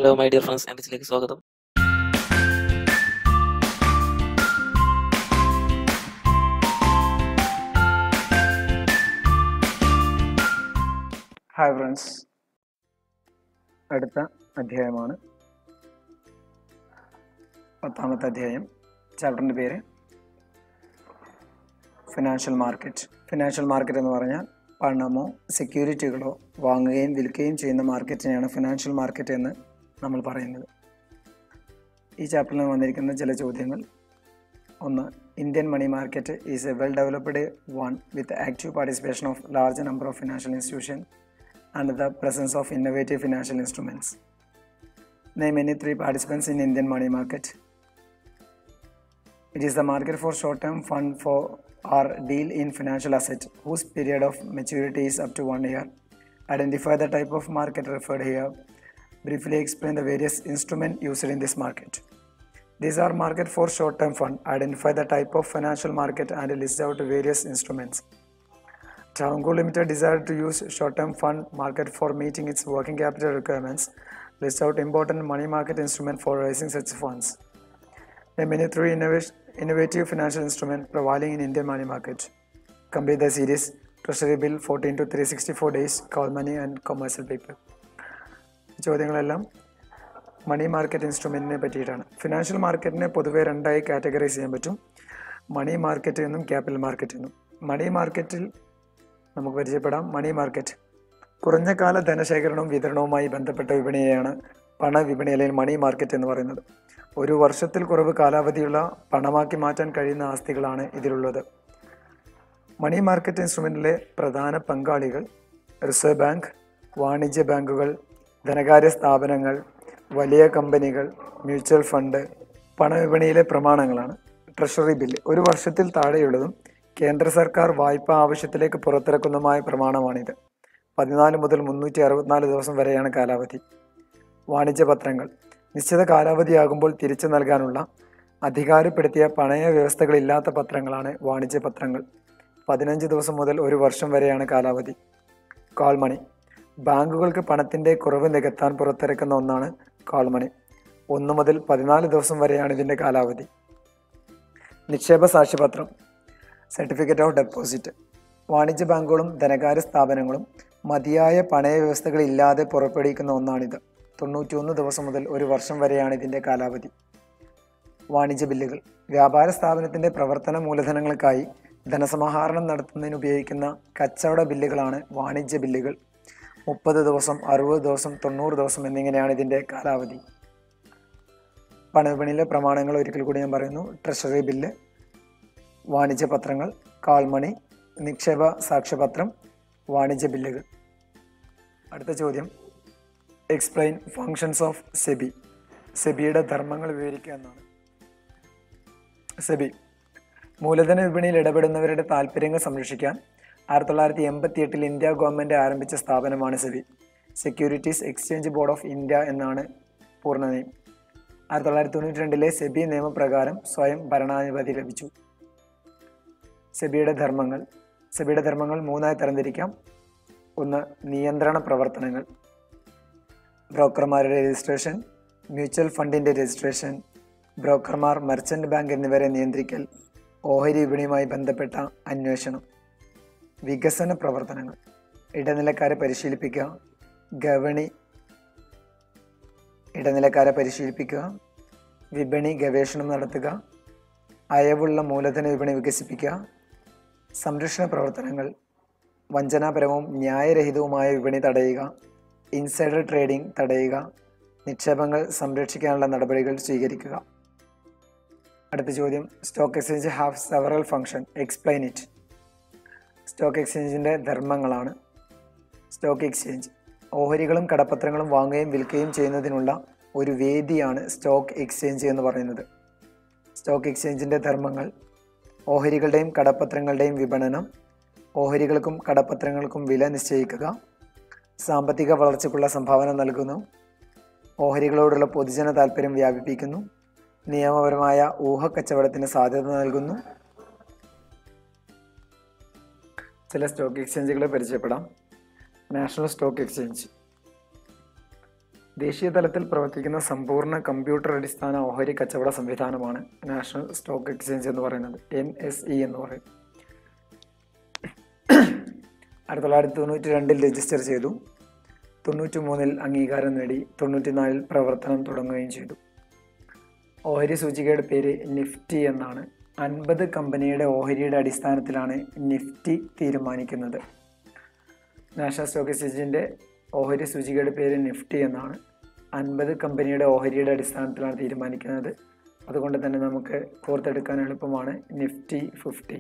Hello my dear friends എൻ്റെ ഇതിലേക്ക് സ്വാഗതം ഹായ് ഫ്രണ്ട്സ് അടുത്ത അധ്യായമാണ് പത്താമത്തെ അധ്യായം ചാപ്റ്ററിൻ്റെ പേര് ഫിനാൻഷ്യൽ മാർക്കറ്റ് ഫിനാൻഷ്യൽ മാർക്കറ്റ് എന്ന് പറഞ്ഞാൽ പണമോ സെക്യൂരിറ്റികളോ വാങ്ങുകയും വിൽക്കുകയും ചെയ്യുന്ന മാർക്കറ്റിനെയാണ് ഫിനാൻഷ്യൽ മാർക്കറ്റ് എന്ന് നമ്മൾ പറയുന്നത് ഈ ചാപ്റ്ററിൽ വന്നിരിക്കുന്ന ചില ചോദ്യങ്ങൾ ഒന്ന് Indian money market is a well developed one with active participation of large number of financial institution and the presence of innovative financial instruments name any three participants in Indian money market It is the market for short-term fund for or deal in financial asset whose period of maturity is up to one year. Identify the type of market referred here. Briefly explain the various instruments used in this market. These are market for short-term fund. Identify the type of financial market and list out various instruments. Travancore Limited desired to use short-term fund market for meeting its working capital requirements. List out important money market instrument for raising such funds. There are many three innov- innovative financial instruments prevailing in Indian money market. Complete the series Treasury Bill 14 to 364 days, call money and commercial paper. ചോദ്യങ്ങളെല്ലാം money market ഇൻസ്ട്രുമെൻറ്റിനെ പറ്റിയിട്ടാണ് financial മാർക്കറ്റിനെ പൊതുവെ രണ്ടായി categorise ചെയ്യാൻ പറ്റും money market എന്നും capital market എന്നും മണി മാർക്കറ്റിൽ നമുക്ക് പരിചയപ്പെടാം മണി മാർക്കറ്റ് കുറഞ്ഞ കാല ധനശേഖരണവും വിതരണവുമായി ബന്ധപ്പെട്ട വിപണിയെയാണ് പണവിപണി അല്ലെങ്കിൽ മണി മാർക്കറ്റ് എന്ന് പറയുന്നത് ഒരു വർഷത്തിൽ കുറവ് കാലാവധിയുള്ള പണമാക്കി മാറ്റാൻ കഴിയുന്ന ആസ്തികളാണ് ഇതിലുള്ളത് മണി മാർക്കറ്റ് ഇൻസ്ട്രുമെൻറ്റിലെ പ്രധാന പങ്കാളികൾ റിസർവ് ബാങ്ക് വാണിജ്യ ബാങ്കുകൾ ധനകാര്യ സ്ഥാപനങ്ങൾ വലിയ കമ്പനികൾ മ്യൂച്വൽ ഫണ്ട് പണവിപണിയിലെ പ്രമാണങ്ങളാണ് ട്രഷറി ബില്ല് ഒരു വർഷത്തിൽ താഴെയുള്ളതും കേന്ദ്ര സർക്കാർ വായ്പ ആവശ്യത്തിലേക്ക് പുറത്തിറക്കുന്നതുമായ പ്രമാണമാണിത് പതിനാല് മുതൽ മുന്നൂറ്റി അറുപത്തിനാല് ദിവസം വരെയാണ് കാലാവധി വാണിജ്യ പത്രങ്ങൾ നിശ്ചിത കാലാവധിയാകുമ്പോൾ തിരിച്ചു നൽകാനുള്ള അധികാരപ്പെടുത്തിയ പണയ വ്യവസ്ഥകളില്ലാത്ത പത്രങ്ങളാണ് വാണിജ്യ പത്രങ്ങൾ പതിനഞ്ച് ദിവസം മുതൽ ഒരു വർഷം വരെയാണ് കാലാവധി കാൾ മണി ബാങ്കുകൾക്ക് പണത്തിൻ്റെ കുറവ് നികത്താൻ പുറത്തിറക്കുന്ന ഒന്നാണ് കാൾ മണി ഒന്ന് മുതൽ പതിനാല് ദിവസം വരെയാണ് ഇതിൻ്റെ കാലാവധി നിക്ഷേപ സാക്ഷ്യപത്രം സർട്ടിഫിക്കറ്റ് ഓഫ് ഡെപ്പോസിറ്റ് വാണിജ്യ ബാങ്കുകളും ധനകാര്യ സ്ഥാപനങ്ങളും മതിയായ പണയ വ്യവസ്ഥകളില്ലാതെ പുറപ്പെടുവിക്കുന്ന ഒന്നാണിത് തൊണ്ണൂറ്റിയൊന്ന് ദിവസം മുതൽ ഒരു വർഷം വരെയാണ് ഇതിൻ്റെ കാലാവധി വാണിജ്യ ബില്ലുകൾ വ്യാപാര സ്ഥാപനത്തിൻ്റെ പ്രവർത്തന മൂലധനങ്ങൾക്കായി ധനസമാഹരണം നടത്തുന്നതിന് ഉപയോഗിക്കുന്ന കച്ചവട ബില്ലുകളാണ് വാണിജ്യ ബില്ലുകൾ മുപ്പത് ദിവസം അറുപത് ദിവസം തൊണ്ണൂറ് ദിവസം എന്നിങ്ങനെയാണ് ഇതിൻ്റെ കാലാവധി പണവിപണിയിലെ പ്രമാണങ്ങൾ ഒരിക്കൽ കൂടി ഞാൻ പറയുന്നു ട്രഷറി ബില്ല് വാണിജ്യ പത്രങ്ങൾ കാൾമണി നിക്ഷേപ സാക്ഷ്യപത്രം വാണിജ്യ ബില്ലുകൾ അടുത്ത ചോദ്യം എക്സ്പ്ലെയിൻ ഫങ്ഷൻസ് ഓഫ് സെബി സെബിയുടെ ധർമ്മങ്ങൾ വിവരിക്കുക എന്നാണ് സെബി മൂലധന വിപണിയിൽ ഇടപെടുന്നവരുടെ താല്പര്യങ്ങൾ സംരക്ഷിക്കാൻ ആയിരത്തി തൊള്ളായിരത്തി എൺപത്തി എട്ടിൽ ഇന്ത്യ ഗവൺമെൻറ് ആരംഭിച്ച സ്ഥാപനമാണ് SEBI securities exchange board of India എന്നാണ് പൂർണ്ണ നെയിം ആയിരത്തി തൊള്ളായിരത്തി തൊണ്ണൂറ്റി രണ്ടിലെ സെബി നിയമപ്രകാരം സ്വയം ഭരണാധിപതി ലഭിച്ചു സെബിയുടെ ധർമ്മങ്ങൾ സെബിയുടെ ധർമ്മങ്ങൾ മൂന്നായി തരംതിരിക്കാം ഒന്ന് നിയന്ത്രണ പ്രവർത്തനങ്ങൾ ബ്രോക്കർമാരുടെ രജിസ്ട്രേഷൻ മ്യൂച്വൽ ഫണ്ടിൻ്റെ രജിസ്ട്രേഷൻ ബ്രോക്കർമാർ മർച്ചൻ്റ് ബാങ്ക് എന്നിവരെ നിയന്ത്രിക്കൽ ഓഹരി വിപണിയുമായി ബന്ധപ്പെട്ട അന്വേഷണം വികസന പ്രവർത്തനങ്ങൾ ഇടനിലക്കാരെ പരിശീലിപ്പിക്കുക ഗവണി ഇടനിലക്കാരെ പരിശീലിപ്പിക്കുക വിപണി ഗവേഷണം നടത്തുക അയവുള്ള മൂലധന വിപണി വികസിപ്പിക്കുക സംരക്ഷണ പ്രവർത്തനങ്ങൾ വഞ്ചനാപരവും ന്യായരഹിതവുമായ വിപണി തടയുക ഇൻസൈഡർ ട്രേഡിംഗ് തടയുക നിക്ഷേപങ്ങൾ സംരക്ഷിക്കാനുള്ള നടപടികൾ സ്വീകരിക്കുക അടുത്ത ചോദ്യം stock exchange have several function explain it stock എക്സ്ചേഞ്ചിൻ്റെ ധർമ്മങ്ങളാണ് സ്റ്റോക്ക് എക്സ്ചേഞ്ച് ഓഹരികളും കടപ്പത്രങ്ങളും വാങ്ങുകയും വിൽക്കുകയും ചെയ്യുന്നതിനുള്ള ഒരു വേദിയാണ് സ്റ്റോക്ക് എക്സ്ചേഞ്ച് എന്ന് പറയുന്നത് സ്റ്റോക്ക് എക്സ്ചേഞ്ചിൻ്റെ ധർമ്മങ്ങൾ ഓഹരികളുടെയും കടപ്പത്രങ്ങളുടെയും വിപണനം ഓഹരികൾക്കും കടപ്പത്രങ്ങൾക്കും വില നിശ്ചയിക്കുക സാമ്പത്തിക വളർച്ചയ്ക്കുള്ള സംഭാവന നൽകുന്നു ഓഹരികളോടുള്ള പൊതുജന താൽപ്പര്യം വ്യാപിപ്പിക്കുന്നു നിയമപരമായ ഊഹക്കച്ചവടത്തിന് സാധ്യത നൽകുന്നു ചില സ്റ്റോക്ക് എക്സ്ചേഞ്ചുകളെ പരിചയപ്പെടാം നാഷണൽ സ്റ്റോക്ക് എക്സ്ചേഞ്ച് ദേശീയ തലത്തിൽ പ്രവർത്തിക്കുന്ന സമ്പൂർണ്ണ കമ്പ്യൂട്ടർ അടിസ്ഥാന ഓഹരി കച്ചവട സംവിധാനമാണ് നാഷണൽ സ്റ്റോക്ക് എക്സ്ചേഞ്ച് എന്ന് പറയുന്നത് എൻ എസ് ഇ എന്ന് പറയും ആയിരത്തി തൊള്ളായിരത്തി തൊണ്ണൂറ്റി രണ്ടിൽ രജിസ്റ്റർ ചെയ്തു തൊണ്ണൂറ്റി മൂന്നിൽ അംഗീകാരം നേടി തൊണ്ണൂറ്റിനാലിൽ പ്രവർത്തനം തുടങ്ങുകയും ചെയ്തു ഓഹരി സൂചികയുടെ പേര് നിഫ്റ്റി എന്നാണ് അൻപത് കമ്പനിയുടെ ഓഹരിയുടെ അടിസ്ഥാനത്തിലാണ് നിഫ്റ്റി തീരുമാനിക്കുന്നത് നാഷണൽ സ്റ്റോക്ക് എക്സ്ചേഞ്ചിൻ്റെ ഓഹരി സൂചികയുടെ പേര് നിഫ്റ്റി എന്നാണ് അൻപത് കമ്പനിയുടെ ഓഹരിയുടെ അടിസ്ഥാനത്തിലാണ് തീരുമാനിക്കുന്നത് അതുകൊണ്ട് തന്നെ നമുക്ക് കോർത്തെടുക്കാൻ എളുപ്പമാണ് നിഫ്റ്റി ഫിഫ്റ്റി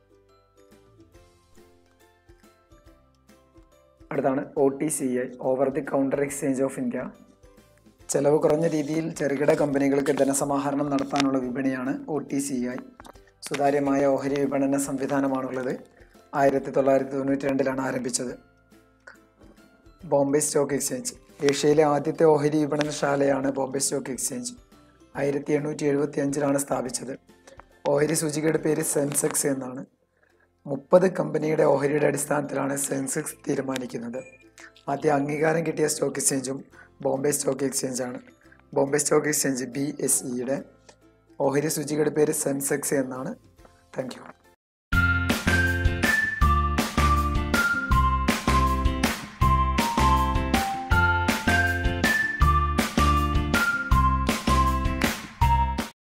അടുത്താണ് O T C I over the counter exchange of India ചെലവ് കുറഞ്ഞ രീതിയിൽ ചെറുകിട കമ്പനികൾക്ക് ധനസമാഹരണം നടത്താനുള്ള വിപണിയാണ് ഒ ടി സി ഐ സുതാര്യമായ ഓഹരി വിപണന സംവിധാനമാണുള്ളത് ആയിരത്തി തൊള്ളായിരത്തി തൊണ്ണൂറ്റി രണ്ടിലാണ് ആരംഭിച്ചത് ബോംബെ സ്റ്റോക്ക് എക്സ്ചേഞ്ച് ഏഷ്യയിലെ ആദ്യത്തെ ഓഹരി വിപണനശാലയാണ് ബോംബെ സ്റ്റോക്ക് എക്സ്ചേഞ്ച് ആയിരത്തി എണ്ണൂറ്റി എഴുപത്തി അഞ്ചിലാണ് സ്ഥാപിച്ചത് ഓഹരി സൂചികയുടെ പേര് സെൻസെക്സ് എന്നാണ് മുപ്പത് കമ്പനിയുടെ ഓഹരിയുടെ അടിസ്ഥാനത്തിലാണ് സെൻസെക്സ് തീരുമാനിക്കുന്നത് ആദ്യ അംഗീകാരം കിട്ടിയ സ്റ്റോക്ക് എക്സ്ചേഞ്ചും ബോംബെ സ്റ്റോക്ക് എക്സ്ചേഞ്ചാണ് Bombay stock exchange B S ഇയുടെ ഓഹരി സൂചികയുടെ പേര് സെൻസെക്സ് എന്നാണ് താങ്ക് യു